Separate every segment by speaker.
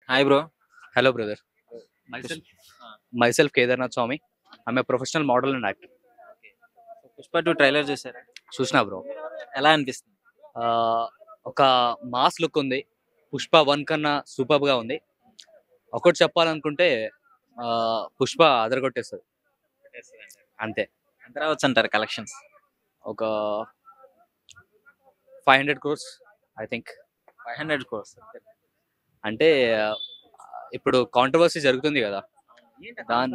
Speaker 1: Hi bro
Speaker 2: Hello, brother. Myself, myself Kedarnath Swami. I'm a professional model and actor.
Speaker 1: Pushpa two trailer చూసారా
Speaker 2: చూసినా bro
Speaker 1: ఎలా అనిపిస్తుంది
Speaker 2: ఒక mass look ఉంది Pushpa one కన్నా సూపర్ గా ఉంది ఒకటి చెప్పాలనుకుంటే ఆ, పుష్ప అదరగొట్టేస్తుంది అంతే
Speaker 1: ఎంత రావచ్చు అంటారు కలెక్షన్స్
Speaker 2: ఒక five hundred crores I think
Speaker 1: five hundred crores
Speaker 2: అంటే ఆ, ఇప్పుడు కాంట్రవర్సీ జరుగుతుంది కదా దాని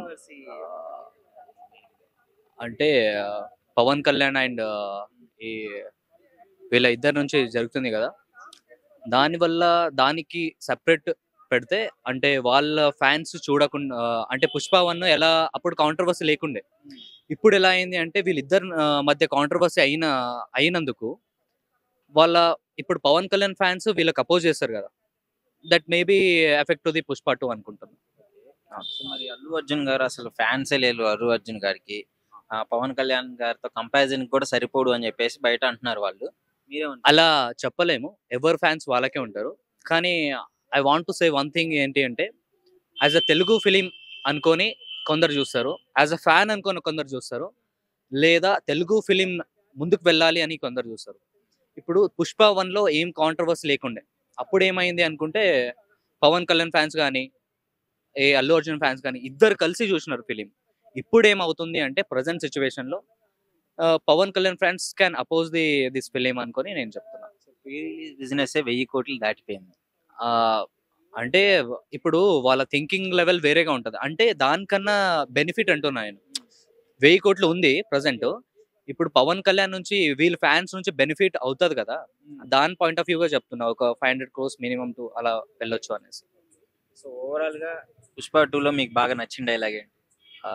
Speaker 2: అంటే ఆ, పవన్ కళ్యాణ్ అండ్ ఈ వీళ్ళ ఇద్దరి నుంచి జరుగుతుంది కదా దానివల్ల దానికి సెపరేట్ పెడితే అంటే వాళ్ళ ఫ్యాన్స్ చూడకుండా ఆ, అంటే పుష్ప వన్ ఎలా అప్పుడు కాంట్రవర్సీ లేకుండే ఇప్పుడు ఎలా అయింది అంటే వీళ్ళిద్దరు ఆ, మధ్య కాంట్రవర్సీ అయిన అయినందుకు వాళ్ళ ఇప్పుడు పవన్ కళ్యాణ్ ఫ్యాన్స్ వీళ్ళకి అపోజ్ చేస్తారు కదా that maybe effect the Pushpa two అనుకుంటున్నాను
Speaker 1: సో మరి అల్లు అర్జున్ గారు అసలు ఫ్యాన్సే లేరు అల్లు అర్జున్ గారికి ఆ, పవన్ కళ్యాణ్ గారితో కంపారిజన్ కూడా సరిపోడు అని చెప్పేసి బయట అంటున్నారు వాళ్ళు మీరేమంటారు
Speaker 2: అలా చెప్పలేము ఎవరు ఫ్యాన్స్ వాళ్ళకే ఉంటారు కానీ I want to say one thing ఏంటి అంటే యాజ్ అ తెలుగు ఫిలిం అనుకొని కొందరు చూస్తారు యాజ్ అ ఫ్యాన్ అనుకొని కొందరు చూస్తారు లేదా తెలుగు ఫిలిం ముందుకు వెళ్ళాలి అని కొందరు చూస్తారు ఇప్పుడు పుష్ప వన్లో ఏం కాంట్రవర్సీ లేకుండే అప్పుడు ఏమైంది అనుకుంటే పవన్ కళ్యాణ్ ఫ్యాన్స్ కానీ ఏ అల్లు అర్జున్ ఫ్యాన్స్ కానీ ఇద్దరు కలిసి చూసినారు ఫిలిం ఇప్పుడు ఏమవుతుంది అంటే ప్రజెంట్ సిచ్యువేషన్లో Pawan Kalyan fans can oppose the this film అనుకొని నేను చెప్తున్నాను
Speaker 1: బిజినెస్ వెయ్యి కోట్లు దాటిపోయింది
Speaker 2: ఆ, అంటే ఇప్పుడు వాళ్ళ థింకింగ్ లెవెల్ వేరేగా ఉంటది అంటే దానికన్నా బెనిఫిట్ అంటున్నా నేను వెయ్యి కోట్లు ఉంది ప్రజెంట్ ఇప్పుడు పవన్ కళ్యాణ్ నుంచి వీళ్ళ ఫ్యాన్స్ నుంచి బెనిఫిట్ అవుతుంది కదా దాని పాయింట్ ఆఫ్ వ్యూగా చెప్తున్నా ఒక five hundred crores minimum to అలా వెళ్ళొచ్చు అనేసి
Speaker 1: సో ఓవరాల్ గా పుష్ప టూ లో మీకు బాగా నచ్చిన డైలాగ్ ఏంటి
Speaker 2: ఆ,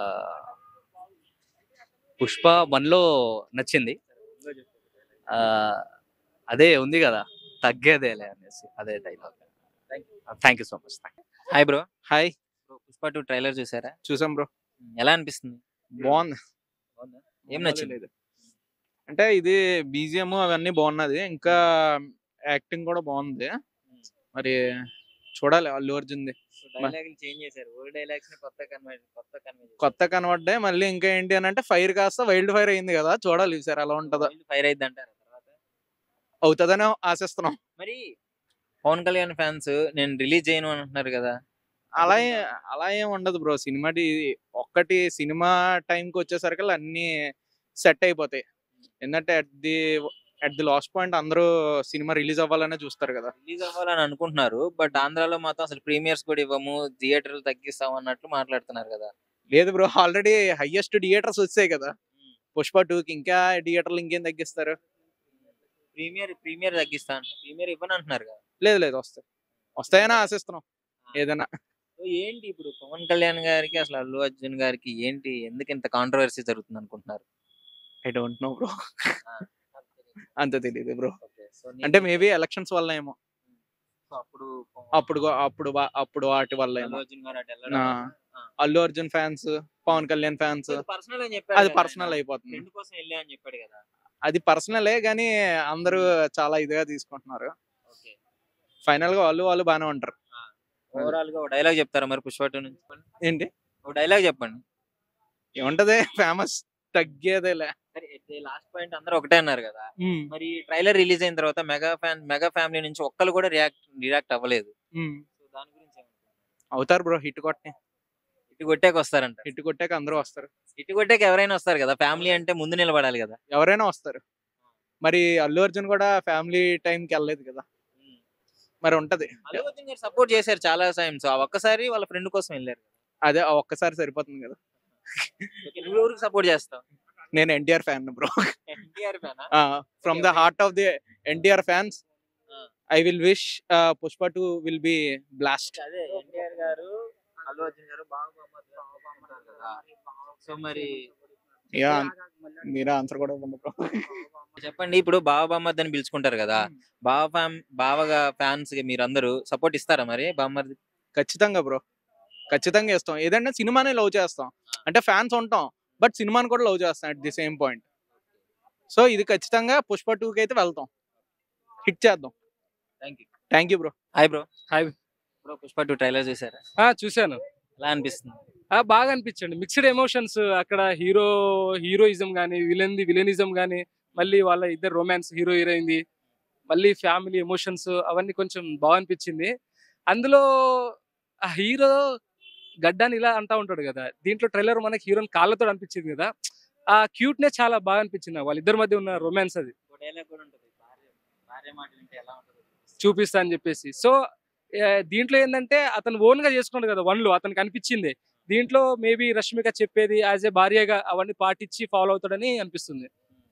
Speaker 2: పుష్ప వన్ లో నచ్చింది ఆ, అదే ఉంది కదా తగ్గేదేలే అనేసి అదే dialogue thank you so much
Speaker 1: hi bro
Speaker 3: hi
Speaker 1: Pushpa two trailer చూసారా
Speaker 3: చూసాం బ్రో
Speaker 1: ఎలా అనిపిస్తుంది
Speaker 3: బాగుంది
Speaker 1: ఏం నచ్చింది
Speaker 3: లేదు. అంటే ఇది బీజిఎం అవన్నీ బాగున్నది ఇంకా యాక్టింగ్ కూడా బాగుంది మరి చూడాలి అల్లు అర్జున్ది
Speaker 1: డైలాగులు చేంజ్ చేశారు ఓల్డ్ డైలాగ్స్ ని కొత్త కన్వర్ట్ కొత్త కన్వర్ట్
Speaker 3: కొత్త కనబడ్డాయి మళ్ళీ ఇంకా ఏంటి అని అంటే ఫైర్ కాస్త వైల్డ్ ఫైర్ అయింది కదా చూడాలి సార్ ఎలా ఉంటుందో
Speaker 1: ఫైర్ అయింది అంటారు తర్వాత
Speaker 3: అవుతుందని ఆశిస్తున్నాం
Speaker 1: మరి పవన్ కళ్యాణ్ ఫ్యాన్స్ నేను రిలీజ్ చేయను అని అంటున్నారు కదా
Speaker 3: అలా ఏ- అలా ఏం ఉండదు బ్రో సినిమా ఒక్కటి సినిమా టైంకి వచ్చేసరికి అన్ని సెట్ అయిపోతాయి ఎందుకంటే at the at the last point అందరూ సినిమా రిలీజ్ అవ్వాలనే చూస్తారు కదా
Speaker 1: రిలీజ్ అవ్వాలని అనుకుంటున్నారు బట్ ఆంధ్రాలో మాత్రం అసలు ప్రీమియర్స్ కూడా ఇవ్వము థియేటర్లు తగ్గిస్తాం అన్నట్లు మాట్లాడుతున్నారు కదా
Speaker 3: లేదు బ్రో ఆల్రెడీ హైయెస్ట్ థియేటర్స్ వచ్చాయి కదా పుష్ప టూ కి ఇంకా థియేటర్లు ఇంకేం తగ్గిస్తారు
Speaker 1: ప్రీమియర్ ప్రీమియర్ తగ్గిస్తా అంటున్నారు ప్రీమియర్ ఇవ్వని అంటున్నారు కదా
Speaker 3: లేదు లేదు వస్తాయి వస్తాయని ఆశిస్తున్నాం ఏదైనా
Speaker 1: సో ఏంటి ఇప్పుడు పవన్ కళ్యాణ్ గారికి అసలు అల్లు అర్జున్ గారికి ఏంటి ఎందుకు ఇంత కాంట్రవర్సీ జరుగుతుంది అనుకుంటున్నారు
Speaker 3: ఐ డోంట్ నో బ్రో అంత తెలియదు బ్రో
Speaker 1: Okay, so
Speaker 3: అంటే
Speaker 1: నీకు-
Speaker 3: మేబీ ఎలక్షన్స్ వల్ల ఏమో
Speaker 1: so అప్పుడు
Speaker 3: అప్పుడు అప్పుడు వా- అప్పుడు వాటి వల్ల
Speaker 1: అల్లు
Speaker 3: ఏమో
Speaker 1: అర్జున్ గారు అటు వెళ్ళడం
Speaker 3: ఆ,
Speaker 1: ఆ.
Speaker 3: అల్లు అర్జున్ ఫ్యాన్స్ పవన్ కళ్యాణ్ ఫ్యాన్స్
Speaker 1: అది పర్సనల్ అని చెప్పాడు
Speaker 3: అది
Speaker 1: కదా
Speaker 3: పర్సనల్
Speaker 1: ఆయన.
Speaker 3: అయిపోతుంది
Speaker 1: ఫ్రెండ్ కోసం వెళ్ళా అని చెప్పాడు కదా
Speaker 3: అది పర్సనలే కానీ అందరూ చాలా ఇదిగా తీసుకుంటున్నారు
Speaker 1: ఓకే
Speaker 3: ఫైనల్ గా వాళ్ళు వాళ్ళు బాగానే ఉంటారు
Speaker 1: ఓవరాల్ గా ఒక డైలాగ్ చెప్తారా మరి పుష్ప టూ నుంచి
Speaker 3: ఏంటి
Speaker 1: ఒక డైలాగ్ చెప్పండి
Speaker 3: ఏముంటది ఫేమస్ తగ్గేదేలే
Speaker 1: సరే లాస్ట్ పాయింట్ అందరూ ఒకటే అన్నారు కదా
Speaker 3: ఉమ్,
Speaker 1: మరి ట్రైలర్ రిలీజ్ అయిన తర్వాత మెగా ఫ్యాన్ మెగా ఫ్యామిలీ నుంచి ఒక్కరు కూడా రియాక్ట్ రియాక్ట్ అవ్వలేదు
Speaker 3: ఉమ్.
Speaker 1: సో దాని గురించి ఏమనుకుంటున్నారు?
Speaker 3: అవుతారు బ్రో హిట్ కొట్టే
Speaker 1: ఇటు కొట్టాక వస్తారంట
Speaker 3: హిట్ కొట్టాక అందరూ వస్తారు
Speaker 1: ఇటు కొట్టాక ఎవరైనా వస్తారు కదా ఫ్యామిలీ అంటే ముందు నిలబడాలి కదా
Speaker 3: ఎవరైనా వస్తారు మరి అల్లు అర్జున్ కూడా ఫ్యామిలీ టైంకి వెళ్ళలేదు కదా మరి ఉంటది
Speaker 1: అల్లు అర్జున్ గారు సపోర్ట్ చేశారు చాలా టైమ్స్ ఆ ఒక్కసారి వాళ్ళ ఫ్రెండ్ కోసం వెళ్ళారు
Speaker 3: అదే ఆ ఒక్కసారి సరిపోతుంది కదా
Speaker 1: ఓకే, నువ్వు ఎవరికి సపోర్ట్ చేస్తావు
Speaker 3: నేను ఎన్టీఆర్ ఫ్యాన్ బ్రో
Speaker 1: ఎన్టీఆర్ ఫ్యానా
Speaker 3: from the heart of the NTR fans
Speaker 1: Ah.
Speaker 3: I will wish Pushpa two will be blast
Speaker 1: అదే ఎన్టీఆర్ గారు అల్లు అర్జున్ గారు బాగా బాగుంటారు కదా సో మరి
Speaker 3: యా మీరే ఆన్సర్ కూడా ఇవ్వండి బ్రో
Speaker 1: చెప్పండి ఇప్పుడు బావ బామ్మర్ది అని పిలుచుకుంటారు కదా బావ ఫ్యామ్ బావగా ఫ్యాన్స్ మీరందరూ సపోర్ట్ ఇస్తారా మరి బామ్మర్ది
Speaker 3: ఖచ్చితంగా బ్రో ఖచ్చితంగా ఇస్తాం ఏదంటే సినిమానే లవ్ చేస్తాం అంటే ఫ్యాన్స్ ఉంటాం బట్ సినిమాని కూడా లవ్ చేస్తాం at the same point so ఇది ఖచ్చితంగా పుష్ప టూకి అయితే వెళ్తాం హిట్ చేద్దాం
Speaker 1: thank you
Speaker 3: thank you bro
Speaker 1: hi bro
Speaker 4: hi
Speaker 1: ఇప్పుడు పుష్ప టూ ట్రైలర్ చూసారా
Speaker 4: ఆ చూశాను
Speaker 1: ఎలా అనిపిస్తుంది
Speaker 4: ఆ బాగా అనిపించండి మిక్స్డ్ ఎమోషన్స్ అక్కడ హీరో హీరోయిజం కానీ విలన్ది విలనిజం కానీ మళ్ళీ వాళ్ళ ఇద్దరు రొమాన్స్ హీరో హీరోయింది మళ్ళీ ఫ్యామిలీ ఎమోషన్స్ అవన్నీ కొంచెం బాగా అనిపించింది అందులో ఆ హీరో గడ్డాన్ని ఇలా అంటా ఉంటాడు కదా దీంట్లో ట్రైలర్ మనకి హీరోని కాళ్ళతో అనిపించింది కదా ఆ క్యూట్నెస్ చాలా బాగా అనిపించింది నాకు వాళ్ళిద్దరి మధ్య ఉన్న రొమాన్స్ అది
Speaker 1: ఒక డైలాగ్ కూడా ఉంటుంది భార్య భార్య మాట వింటే ఎలా ఉంటుంది
Speaker 4: చూపిస్తా అని చెప్పేసి సో ఆ, దీంట్లో ఏంటంటే అతను ఓన్ గా చేసుకున్నాడు కదా వన్లు అతనికి అనిపించింది దీంట్లో మేబీ రష్మిక చెప్పేది యాజ్ ఏ భార్యగా అవన్నీ పాటించి ఫాలో అవుతాడని అనిపిస్తుంది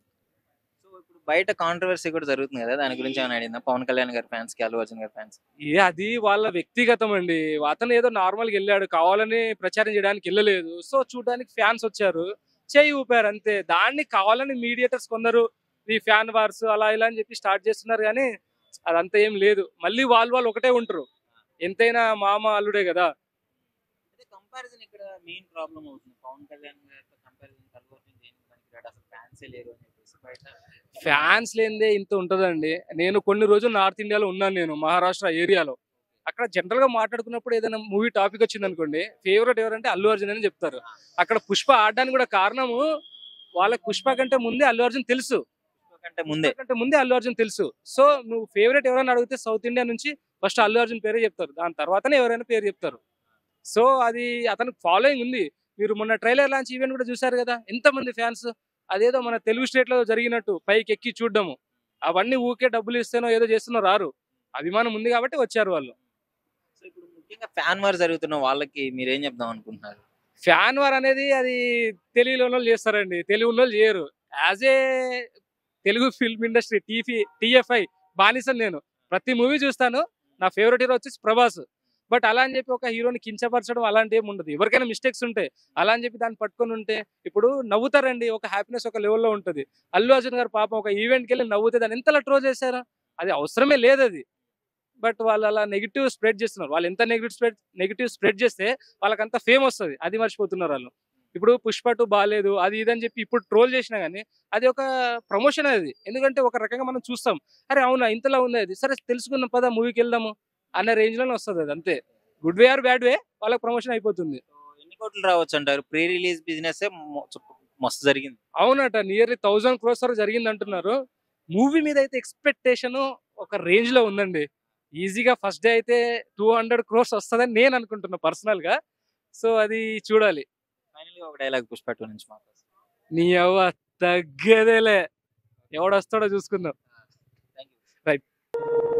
Speaker 1: సో ఇప్పుడు బయట కాంట్రవర్సీ కూడా జరుగుతుంది కదా దాని గురించి ఏమైనా అడిగిందా పవన్ కళ్యాణ్ గారి ఫ్యాన్స్ కి అల్లు అర్జున్ గారి ఫ్యాన్స్
Speaker 4: ఏ అది వాళ్ళ వ్యక్తిగతం అండి అతను ఏదో నార్మల్ గా వెళ్ళాడు కావాలని ప్రచారం చేయడానికి వెళ్ళలేదు సో చూడడానికి ఫ్యాన్స్ వచ్చారు చేయి ఊపారు అంతే దాన్ని కావాలని మీడియేటర్స్ కొందరు ఈ ఫ్యాన్ వార్స్ అలా ఇలా అని చెప్పి స్టార్ట్ చేస్తున్నారు కానీ అదంతా ఏం లేదు మళ్ళీ వాళ్ళు వాళ్ళు ఒకటే ఉంటారు ఎంతైనా మామ అల్లుడే కదా
Speaker 1: అయితే కంపారిజన్ ఇక్కడ మెయిన్ ప్రాబ్లం అవుతుంది పవన్ కళ్యాణ్ గారితో కంపారిజన్ అల్లు అర్జున్ దేనికి పనికిరాడు అసలు ఫ్యాన్సే లేరు అని చెప్పేసి బయట
Speaker 4: ఫ్యాన్స్ లేనిదే ఇంత ఉంటదండి నేను కొన్ని రోజులు నార్త్ ఇండియాలో ఉన్నాను నేను మహారాష్ట్ర ఏరియాలో అక్కడ జనరల్ గా మాట్లాడుకున్నప్పుడు ఏదైనా మూవీ టాపిక్ వచ్చింది అనుకోండి ఫేవరెట్ ఎవరంటే అల్లు అర్జున్ అని చెప్తారు అక్కడ పుష్ప ఆడడానికి కూడా కారణము వాళ్ళకి పుష్ప కంటే ముందే అల్లు అర్జున్ తెలుసు
Speaker 1: కంటే ముందే
Speaker 4: పుష్ప కంటే ముందే అల్లు అర్జున్ తెలుసు సో నువ్వు ఫేవరెట్ ఎవరైనా అడిగితే సౌత్ ఇండియా నుంచి ఫస్ట్ అల్లు అర్జున్ పేరే చెప్తారు దాని తర్వాతనే ఎవరైనా పేరు చెప్తారు సో అది అతనికి ఫాలోయింగ్ ఉంది మీరు మొన్న ట్రైలర్ లాంచ్ ఈవెంట్ కూడా చూసారు కదా ఎంతమంది ఫ్యాన్స్ అదేదో మన తెలుగు స్టేట్ లో జరిగినట్టు పైకి ఎక్కి చూడడము అవన్నీ ఊకే డబ్బులు ఇస్తేనో ఏదో చేస్తున్నో రారు అభిమానం ఉంది కాబట్టి వచ్చారు వాళ్ళు
Speaker 1: సో ఇప్పుడు ముఖ్యంగా ఫ్యాన్ వార్ జరుగుతున్న వాళ్ళకి మీరు ఏం చెప్దాం అనుకుంటున్నారు
Speaker 4: ఫ్యాన్ వార్ అనేది అది తెలుగులో వాళ్ళు చేస్తారండి తెలుగు వాళ్ళు చేయరు as a Telugu film industry టీఫీ టీఎఫ్ఐ బానిసను నేను ప్రతి మూవీ చూస్తాను నా ఫేవరెట్ హీరో వచ్చేసి ప్రభాస్ బట్ అలా అని చెప్పి ఒక హీరోని కించపరచడం అలాంటి ఏమి ఉండదు ఎవరికైనా మిస్టేక్స్ ఉంటాయి అలా అని చెప్పి దాన్ని పట్టుకొని ఉంటే ఇప్పుడు నవ్వుతారండి ఒక హ్యాపీనెస్ ఒక లెవెల్లో ఉంటుంది అల్లు అర్జున్ గారు పాపం ఒక ఈవెంట్కి వెళ్ళి నవ్వుతే దాన్ని ఎంతలా ట్రో చేశారా అది అవసరమే లేదు అది బట్ వాళ్ళు అలా నెగిటివ్ స్ప్రెడ్ చేస్తున్నారు వాళ్ళు ఎంత నెగిటివ్ స్ప్రెడ్ నెగిటివ్ స్ప్రెడ్ చేస్తే వాళ్ళకంత ఫేమ్ వస్తుంది అది మర్చిపోతున్నారు వాళ్ళు ఇప్పుడు పుష్ప టూ బాగాలేదు అది ఇది అని చెప్పి ఇప్పుడు ట్రోల్ చేసినా కానీ అది ఒక ప్రమోషన్ అది ఎందుకంటే ఒక రకంగా మనం చూస్తాం అరే అవునా ఇంతలా ఉంది అది సరే తెలుసుకున్నాం పదా మూవీకి వెళ్దాము అన్న రేంజ్ లోనే వస్తుంది అది అంతే good way or bad way వాళ్ళకి ప్రమోషన్ అయిపోతుంది
Speaker 1: సో ఎన్ని కోట్లు రావచ్చు అంటారు ప్రీ రిలీజ్ బిజినెస్ మస్తు జరిగింది
Speaker 4: అవునట నియర్లీ థౌజండ్ క్రోర్స్ వరకు జరిగింది అంటున్నారు మూవీ మీద అయితే ఎక్స్పెక్టేషన్ ఒక రేంజ్ లో ఉందండి ఈజీగా ఫస్ట్ డే అయితే టూ హండ్రెడ్ క్రోర్స్ వస్తుందని నేను అనుకుంటున్నా పర్సనల్ గా సో అది చూడాలి
Speaker 1: ఫైనల్ గా ఒక డైలాగ్ పుష్ప టూ నుంచి మాట్లాడు
Speaker 4: నీ అవ్వ తగ్గదేలే ఎవడొస్తాడో చూసుకుందాం
Speaker 1: థ్యాంక్ యూ
Speaker 4: రైట్